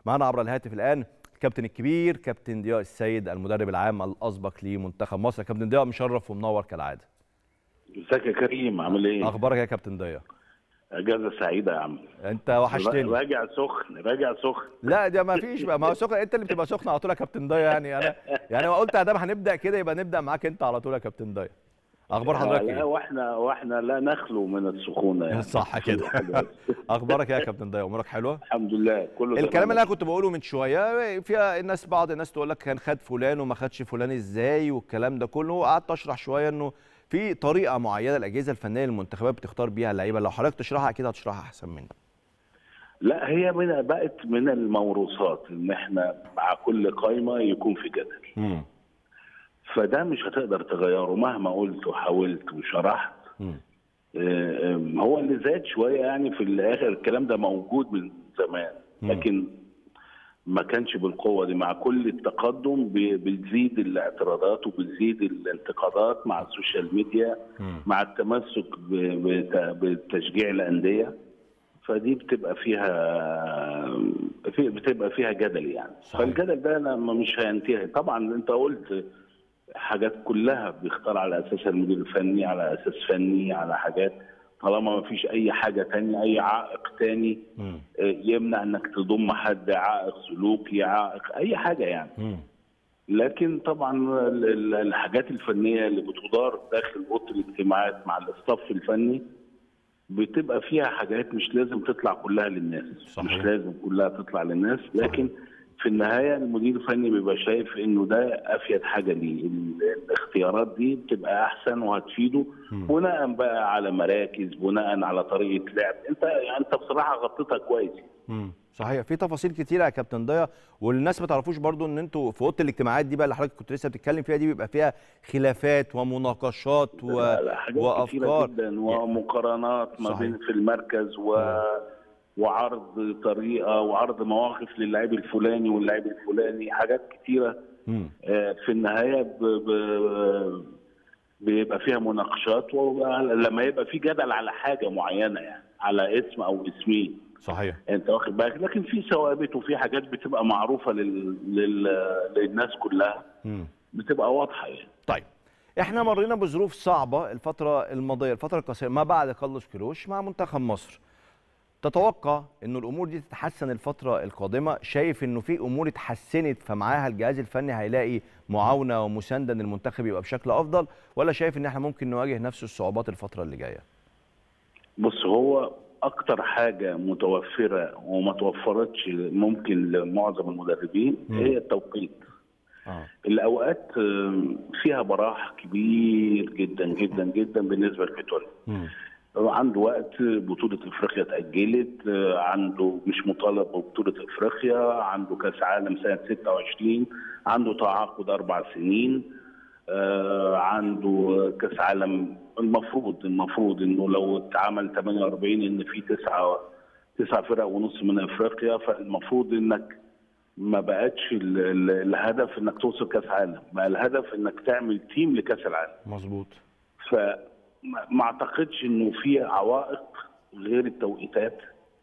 معنا عبر الهاتف الان الكابتن الكبير كابتن ضياء السيد المدرب العام الاسبق لمنتخب مصر كابتن ضياء مشرف ومنور كالعاده ازيك يا كريم عامل ايه؟ اخبارك يا كابتن ضياء اجازه سعيده يا عم انت وحشتني راجع سخن راجع سخن لا ده ما فيش بقى ما هو سخن انت اللي بتبقى سخن على طول يا كابتن ضياء يعني انا يعني ما قلت ادام هنبدا كده يبقى نبدا معاك انت على طول يا كابتن ضياء اخبار حضرتك لا ايه واحنا واحنا لا نخلو من السخونه يعني صح كده اخبارك ايه يا كابتن ضياء امورك حلوه الحمد لله كله الكلام تمام. اللي انا كنت بقوله من شويه فيها الناس بعض الناس تقول لك كان خد فلان وما خدش فلان ازاي والكلام ده كله وقعدت اشرح شويه انه في طريقه معينه الاجهزه الفنيه للمنتخبات بتختار بيها اللعيبه لو حضرتك تشرحها اكيد هتشرحها احسن مني لا هي من بقت من الموروثات ان احنا مع كل قايمه يكون في جدل امم فده مش هتقدر تغيره مهما قلت وحاولت وشرحت امم آه، آه، هو اللي زاد شويه يعني في الاخر الكلام ده موجود من زمان مم. لكن ما كانش بالقوه دي مع كل التقدم ب- بتزيد الاعتراضات وبتزيد الانتقادات مع السوشيال ميديا مم. مع التمسك ب- بت- بتشجيع الانديه فدي بتبقى فيها في- بتبقى فيها جدل يعني صحيح. فالجدل ده أنا ما- مش هينتهي طبعا انت قلت حاجات كلها بيختار على اساسها المدير الفني على اساس فني على حاجات طالما ما فيش اي حاجه تانية اي عائق تاني امم آه، يمنع انك تضم حد عائق سلوكي عائق اي حاجه يعني امم لكن طبعا ال- ال- الحاجات الفنيه اللي بتدار داخل اوضه الاجتماعات مع الاستاف الفني بتبقى فيها حاجات مش لازم تطلع كلها للناس صحيح. مش لازم كلها تطلع للناس لكن في النهايه المدير الفني بيبقى شايف انه ده افيد حاجه ليه ال- الاختيارات دي بتبقى احسن وهتفيده بناء بقى على مراكز بناء على طريقه لعب انت يعني انت بصراحه غطيتها كويس امم صحيح في تفاصيل كتيره يا كابتن ضياء والناس ما تعرفوش برضو ان انتوا في اوضه الاجتماعات دي بقى اللي حضرتك كنت لسه بتتكلم فيها دي بيبقى فيها خلافات ومناقشات و... لا لا حاجات كتيرة وافكار جدا ومقارنات ما صحيح. بين في المركز و... وعرض طريقه وعرض مواقف للاعب الفلاني واللاعب الفلاني حاجات كتيره امم آه، في النهايه ب... ب... بيبقى فيها مناقشات ولما يبقى في جدل على حاجه معينه يعني على اسم او اسمين صحيح انت واخد بالك لكن في ثوابت وفي حاجات بتبقى معروفه لل... لل... للناس كلها امم بتبقى واضحه يعني طيب احنا مرينا بظروف صعبه الفتره الماضيه الفتره القصيره ما بعد كارلوس كيروش مع منتخب مصر تتوقع انه الامور دي تتحسن الفتره القادمه شايف انه في امور اتحسنت فمعاها الجهاز الفني هيلاقي معاونه ومسانده ان المنتخب يبقى بشكل افضل ولا شايف ان احنا ممكن نواجه نفس الصعوبات الفتره اللي جايه بص هو اكتر حاجه متوفره وما توفرتش ممكن لمعظم المدربين مم. هي التوقيت اه الاوقات آم، فيها براح كبير جدا جدا جدا بالنسبه لفيتوريا مم. عنده وقت بطولة افريقيا اتأجلت آه، عنده مش مطالب ببطولة افريقيا عنده كاس عالم سنة 26 عنده تعاقد اربع سنين آه، عنده كاس عالم المفروض المفروض انه لو اتعمل 48 ان في تسعة تسع فرق ونص من افريقيا فالمفروض انك ما بقتش ال- ال- الهدف انك توصل كاس عالم بقى الهدف انك تعمل تيم لكاس العالم مظبوط فما ما اعتقدش انه في عوائق غير التوقيتات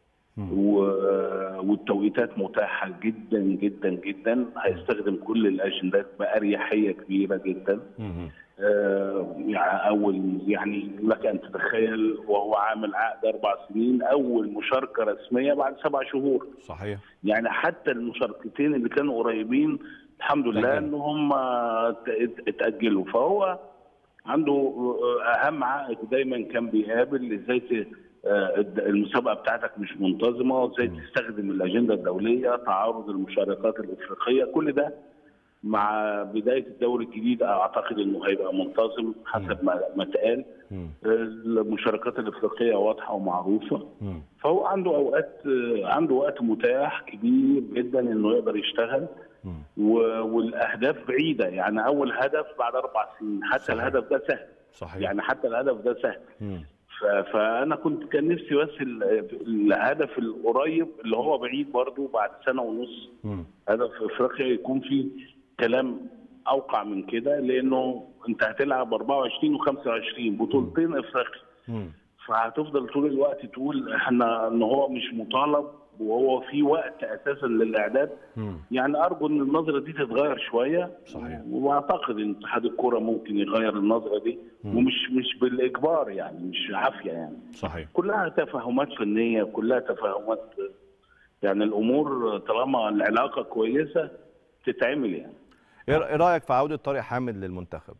و- والتوقيتات متاحه جدا جدا جدا هيستخدم كل الاجندات باريحيه كبيره جدا مم. آه، يعني اول يعني لك ان تتخيل وهو عامل عقد اربع سنين اول مشاركه رسميه بعد سبع شهور صحيح يعني حتى المشاركتين اللي كانوا قريبين الحمد لله تأجلوا. ان هم ات- ات- اتاجلوا فهو عنده اهم عائق دايما كان بيقابل ازاي ت- آه، المسابقه بتاعتك مش منتظمه وازاي تستخدم الاجنده الدوليه تعارض المشاركات الافريقيه كل ده مع بدايه الدوري الجديد اعتقد انه هيبقى منتظم حسب ما ما اتقال مم. المشاركات الافريقيه واضحه ومعروفه مم. فهو عنده اوقات عنده وقت متاح كبير جدا انه يقدر يشتغل مم. و- والاهداف بعيده يعني اول هدف بعد اربع سنين حتى صحيح. الهدف ده سهل صحيح يعني حتى الهدف ده سهل مم. ف- فانا كنت كان نفسي بس ال- الهدف القريب اللي هو بعيد برضه بعد سنه ونص مم. هدف افريقيا يكون فيه كلام اوقع من كده لانه انت هتلعب 24 و25 بطولتين افريقيا مم. فهتفضل طول الوقت تقول احنا ان هو مش مطالب وهو في وقت اساسا للاعداد مم. يعني ارجو ان النظره دي تتغير شويه صحيح. واعتقد ان اتحاد الكوره ممكن يغير النظره دي ومش مش بالاجبار يعني مش عافيه يعني صحيح كلها تفاهمات فنيه كلها تفاهمات يعني الامور طالما العلاقه كويسه تتعمل يعني ايه إيه رايك في عوده طارق حامد للمنتخب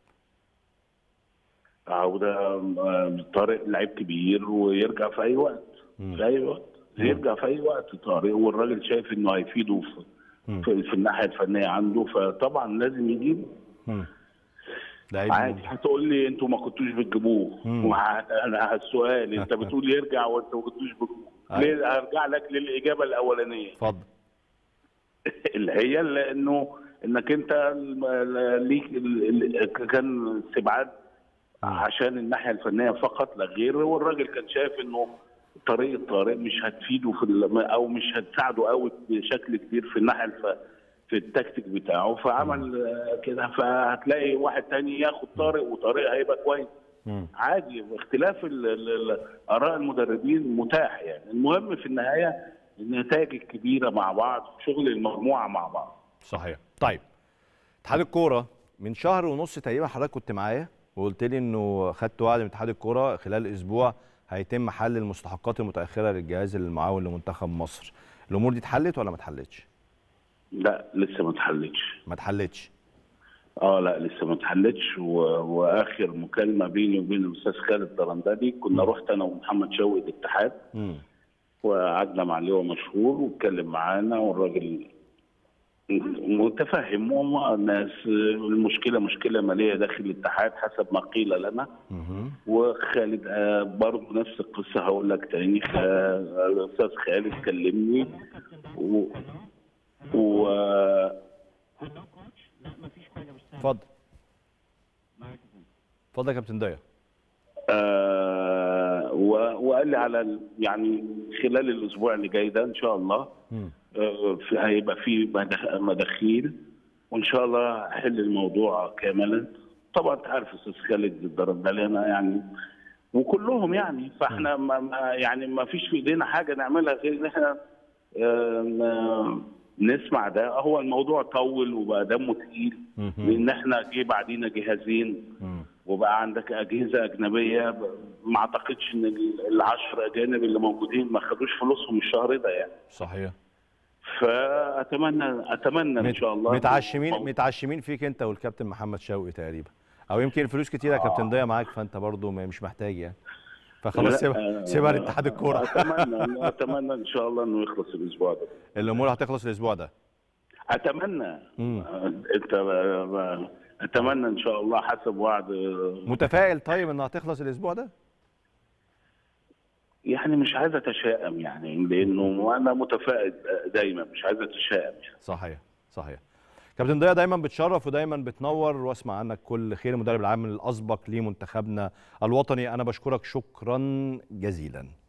عوده آه، طارق لعيب كبير ويرجع في اي وقت في اي وقت يرجع في اي وقت طارق والراجل شايف انه هيفيده في في, في الناحيه الفنيه عنده فطبعا لازم يجيبه مم. لعيب عادي هتقول لي انتوا ما كنتوش بتجيبوه وه- انا السؤال انت بتقول يرجع وانت ما كنتوش بتجيبوه ليه ارجع لك للاجابه الاولانيه اتفضل اللي هي لانه انك انت الم- ال- ليك ال- ال- كان استبعاد عشان الناحيه الفنيه فقط لا غير والراجل كان شايف انه طريقه طارق مش هتفيده في ال- او مش هتساعده قوي بشكل كبير في الناحيه الف... في التكتيك بتاعه فعمل آه، كده فهتلاقي واحد تاني ياخد طارق وطارق هيبقى كويس مم. عادي اختلاف ال- ال- ال- اراء المدربين متاح يعني المهم في النهايه النتائج الكبيره مع بعض شغل المجموعه مع بعض صحيح طيب اتحاد الكوره من شهر ونص تقريبا حضرتك كنت معايا وقلت لي انه خدت وعد من اتحاد الكوره خلال اسبوع هيتم حل المستحقات المتاخره للجهاز المعاون لمنتخب مصر الامور دي اتحلت ولا ما اتحلتش لا لسه ما اتحلتش ما اتحلتش اه لا لسه ما اتحلتش و... واخر مكالمه بيني وبين الاستاذ خالد درندلي كنا رحت انا ومحمد شوقي الاتحاد امم وقعدنا مع اللواء مشهور واتكلم معانا والراجل متفهم وما الناس المشكله مشكله ماليه داخل الاتحاد حسب ما قيل لنا مهم. وخالد آه، برضه نفس القصه هقول لك تاني خ- الاستاذ خالد كلمني و, و... اتفضل اتفضل يا كابتن ضياء آه و- وقال لي على ال- يعني خلال الاسبوع اللي جاي ده ان شاء الله مم. آه في هيبقى في مدخ- مداخيل وان شاء الله هحل الموضوع كاملا طبعا انت عارف استاذ خالد الدردلي انا يعني وكلهم يعني فاحنا ما ما يعني ما فيش في ايدينا حاجه نعملها غير ان احنا آه، ن- نسمع ده هو الموضوع طول وبقى دمه تقيل مهم. لان احنا جه بعدينا جهازين مم. وبقى عندك اجهزه اجنبيه ب- ما اعتقدش ان ال- العشر اجانب اللي موجودين ما خدوش فلوسهم الشهر ده يعني صحيح فاتمنى اتمنى ان شاء الله متعشمين مو- متعشمين فيك انت والكابتن محمد شوقي تقريبا او يمكن الفلوس كتير يا كابتن ضياء معاك فانت برضو ما- مش محتاج يعني فخلاص لا، سيبها آه، سيبها لاتحاد الكوره اتمنى اتمنى ان شاء الله انه يخلص الاسبوع ده الامور هتخلص الاسبوع ده اتمنى مم. آه، انت آه، اتمنى ان شاء الله حسب وعد آه، متفائل طيب انها هتخلص الاسبوع ده يعني مش عايز اتشائم يعني لانه انا متفائل دايما مش عايز اتشائم يعني. صحيح صحيح كابتن ضياء دايما بتشرف ودايما بتنور واسمع عنك كل خير المدرب العام الاسبق لمنتخبنا الوطني انا بشكرك شكرا جزيلا